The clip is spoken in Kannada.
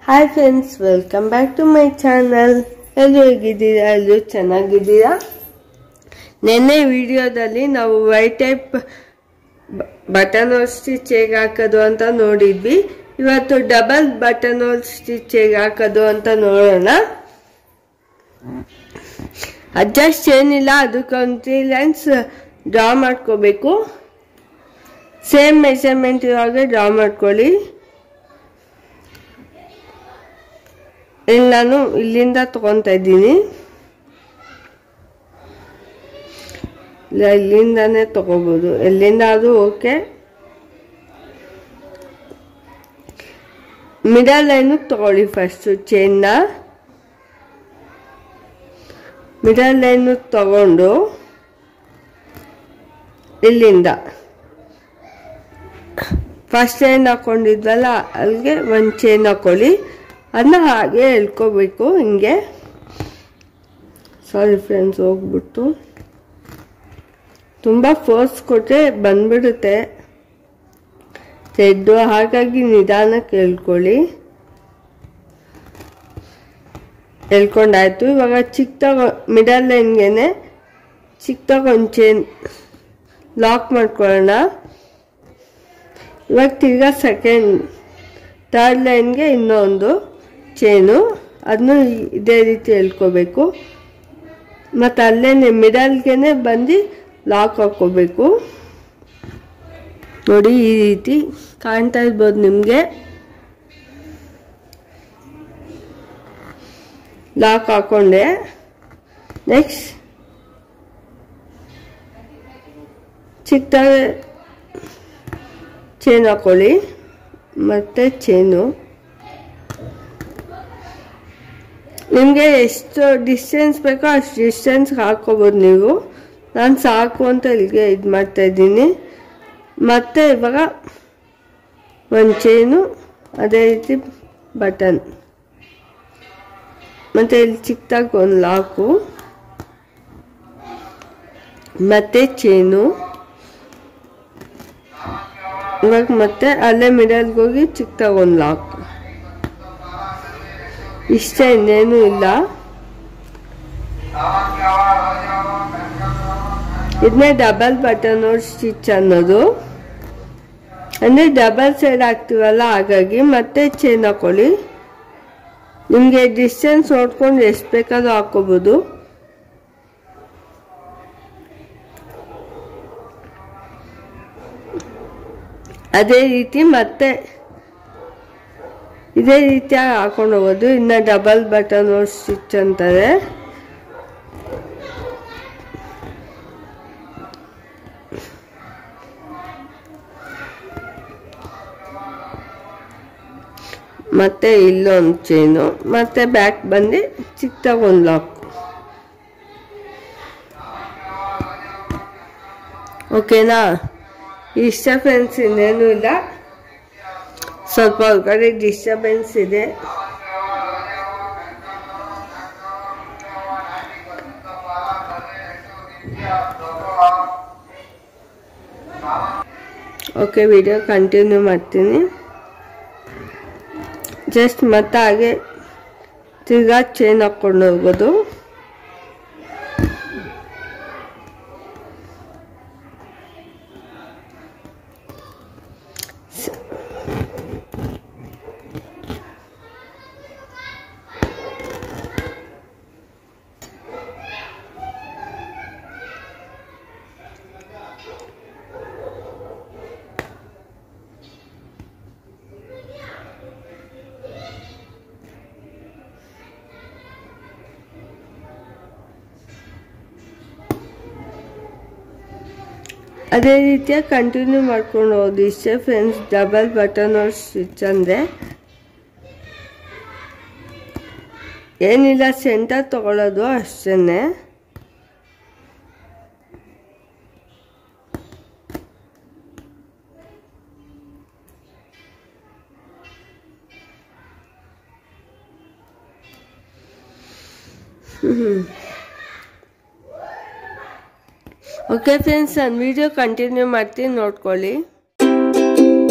hi friends welcome back to my channel ಎಲ್ಲರೂ ಹೇಗಿದ್ದೀರಾ ಎಲ್ಲರೂ ಚೆನ್ನಾಗಿದ್ದೀರಾ ನಿನ್ನೆ ವಿಡಿಯೋದಲ್ಲಿ ನಾವು white type button hole stitch ಹೇಗೆ ಹಾಕೋದು ಅಂತ ನೋಡಿದ್ವಿ ಇವತ್ತು ಡಬಲ್ ಬಟನ್ ಹೋಲ್ ಸ್ಟಿಚ್ ಹೇಗೆ ಹಾಕೋದು ಅಂತ ನೋಡೋಣ ಅಡ್ಜಸ್ಟ್ ಏನಿಲ್ಲ ಅದಕ್ಕೊಂದು ತ್ರೀ ಲೈನ್ಸ್ ಡ್ರಾ ಮಾಡ್ಕೋಬೇಕು ಸೇಮ್ ಮೆಷರ್ಮೆಂಟ್ ಇರುವಾಗ ಡ್ರಾ ಮಾಡ್ಕೊಳ್ಳಿ ಇಲ್ಲಿ ನಾನು ಇಲ್ಲಿಂದ ತಗೊತಾ ಇದ್ದೀನಿ ಇಲ್ಲ ಇಲ್ಲಿಂದಾನೇ ತಗೋಬೋದು ಎಲ್ಲಿಂದ ಅದು ಓಕೆ ಮಿಡಲ್ ಲೈನು ತಗೊಳ್ಳಿ ಫಸ್ಟು ಚೈನ್ನ ಮಿಡಲ್ ಲೈನು ತಗೊಂಡು ಇಲ್ಲಿಂದ ಫಸ್ಟ್ ಚೈನ್ ಹಾಕೊಂಡಿದ್ವಲ್ಲ ಅಲ್ಲಿಗೆ ಒಂದು ಚೈನ್ ಹಾಕೊಳ್ಳಿ ಅದನ್ನ ಹಾಗೆ ಎಳ್ಕೋಬೇಕು ಹಿಂಗೆ ಸಾರಿ ಫ್ರೆಂಡ್ಸ್ ಹೋಗ್ಬಿಟ್ಟು ತುಂಬ ಫೋರ್ಸ್ ಕೊಟ್ಟರೆ ಬಂದ್ಬಿಡುತ್ತೆ ತೆಡ್ಡು ಹಾಗಾಗಿ ನಿಧಾನಕ್ಕೆ ಎಳ್ಕೊಳ್ಳಿ ಎಳ್ಕೊಂಡಾಯ್ತು ಇವಾಗ ಚಿಕ್ಕದಾಗ ಮಿಡಲ್ ಲೈನ್ಗೆನೆ ಚಿಕ್ಕದಾಗ ಒಂದು ಚೈನ್ ಲಾಕ್ ಮಾಡ್ಕೊಳ್ಳೋಣ ಇವಾಗ ತಿರ್ಗಾ ಸೆಕೆಂಡ್ ಥರ್ಡ್ ಲೈನ್ಗೆ ಇನ್ನೊಂದು ಚೈನು ಅದನ್ನು ಇದೇ ರೀತಿ ಎಳ್ಕೋಬೇಕು ಮತ್ತು ಅಲ್ಲೇ ಮಿಡಲ್ಗೆ ಬಂದು ಲಾಕ್ ಹಾಕ್ಕೋಬೇಕು ನೋಡಿ ಈ ರೀತಿ ಕಾಣ್ತಾ ಇರ್ಬೋದು ನಿಮಗೆ ಲಾಕ್ ಹಾಕೊಂಡೆ ನೆಕ್ಸ್ಟ್ ಚಿಕ್ಕದಾಗಿ ಚೈನ್ ಹಾಕೊಳ್ಳಿ ಮತ್ತು ಚೈನು ನಿಮಗೆ ಎಷ್ಟು ಡಿಸ್ಟೆನ್ಸ್ ಬೇಕೋ ಅಷ್ಟು ಡಿಸ್ಟೆನ್ಸ್ ಹಾಕ್ಕೋಬೋದು ನೀವು ನಾನು ಸಾಕು ಅಂತ ಇಲ್ಲಿಗೆ ಇದು ಮಾಡ್ತಾಯಿದ್ದೀನಿ ಮತ್ತು ಇವಾಗ ಒಂದು ಚೈನು ಅದೇ ರೀತಿ ಬಟನ್ ಮತ್ತು ಇಲ್ಲಿ ಚಿಕ್ಕದಾಗಿ ಒಂದು ಲಾಕು ಮತ್ತು ಚೈನು ಇವಾಗ ಮತ್ತೆ ಅಲ್ಲೇ ಮಿಡಲ್ಗೆ ಹೋಗಿ ಚಿಕ್ಕದಾಗಿ ಒಂದು ಲಾಕ್ ಇಷ್ಟ ಇನ್ನೇನು ಇಲ್ಲ ಇದನ್ನೇ ಡಬಲ್ ಬಟನ್ ಸ್ಟಿಚ್ ಅನ್ನೋದು ಅಂದರೆ ಡಬಲ್ ಸೈಡ್ ಹಾಕ್ತೀವಲ್ಲ ಹಾಗಾಗಿ ಮತ್ತೆ ಚೈನ್ ಹಾಕೊಳ್ಳಿ ನಿಮಗೆ ಡಿಸ್ಟೆನ್ಸ್ ನೋಡ್ಕೊಂಡು ಎಷ್ಟು ಬೇಕಾದ್ರೂ ಹಾಕೋಬೋದು ಅದೇ ರೀತಿ ಮತ್ತೆ ಇದೇ ರೀತಿಯಾಗಿ ಹಾಕೊಂಡು ಹೋಗೋದು ಇನ್ನು ಡಬಲ್ ಬಟನ್ ಸ್ಟಿಚ್ ಅಂತಾರೆ ಮತ್ತೆ ಇಲ್ಲೊಂದು ಚೈನು ಮತ್ತೆ ಬ್ಯಾಕ್ ಬಂದು ಚಿಕ್ಕದಾಗ ಒಂದು ಲಾಕ್ ಓಕೆನಾ ಇಷ್ಟ ಫ್ರೆಂಡ್ಸ್ ಇನ್ನೇನು ಇಲ್ಲ ಸ್ವಲ್ಪ ಹೊರಗಡೆ ಡಿಸ್ಟರ್ಬೆನ್ಸ್ ಇದೆ ಓಕೆ ವಿಡಿಯೋ ಕಂಟಿನ್ಯೂ ಮಾಡ್ತೀನಿ ಜಸ್ಟ್ ಮತ್ತೆ ಹಾಗೆ ತಿರ್ಗಾ ಚೈನ್ ಹಾಕ್ಕೊಂಡು ಹೋಗೋದು ಅದೇ ರೀತಿಯಾಗಿ ಕಂಟಿನ್ಯೂ ಮಾಡ್ಕೊಂಡು ಹೋಗೋದು ಇಷ್ಟೇ ಫ್ರೆಂಡ್ಸ್ ಡಬಲ್ ಬಟನ್ ಸ್ಟಿಚ್ ಅಂದರೆ ಏನಿಲ್ಲ ಸೆಂಟರ್ ತಗೊಳ್ಳೋದು ಅಷ್ಟೇ ಓಕೆ ಫ್ರೆಂಡ್ಸ್ ನಾನು ವಿಡಿಯೋ ಕಂಟಿನ್ಯೂ ಮಾಡ್ತೀನಿ ನೋಡ್ಕೊಳ್ಳಿ